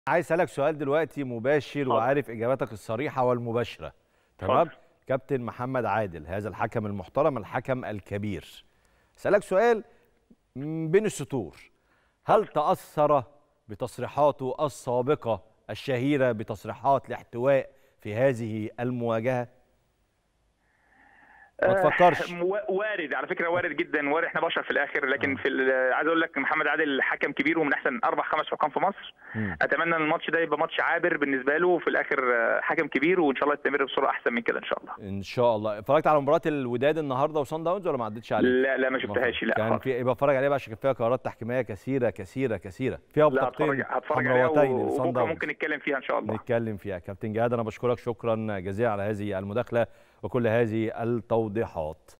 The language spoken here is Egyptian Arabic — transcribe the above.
عايز اسالك سؤال دلوقتي مباشر اتفضل. وعارف اجاباتك الصريحه والمباشره تمام اتفضل. كابتن محمد عادل هذا الحكم المحترم الحكم الكبير اسالك سؤال من بين السطور هل تاثر بتصريحاته السابقه الشهيره بتصريحات الاحتواء في هذه المواجهه ما آه، تفكرش. م- وارد على فكره وارد جدا وارد احنا بشر في الاخر لكن في ال- عايز اقول لك محمد عادل حكم كبير ومن احسن اربع خمس حكام في مصر مم. اتمنى ان الماتش ده يبقى ماتش عابر بالنسبه له وفي الاخر آه، حكم كبير وان شاء الله يستمر بصوره احسن من كده ان شاء الله ان شاء الله اتفرجت على مباراه الوداد النهارده وصن داونز ولا ما عدتش عليه لا لا ما شفتهاش لا كان خالص. في يبقى اتفرج عليها بقى عشان كان فيها قرارات تحكيميه كثيره كثيره كثيره فيها لا هتفرج بطاقتين هتفرج عليها حمراوتين و- لصن وبكره داونز ممكن نتكلم فيها ان شاء الله نتكلم فيها كابتن جهاد انا بشكرك شكرا جزيلا على هذه المداخله وكل هذه التوضيحات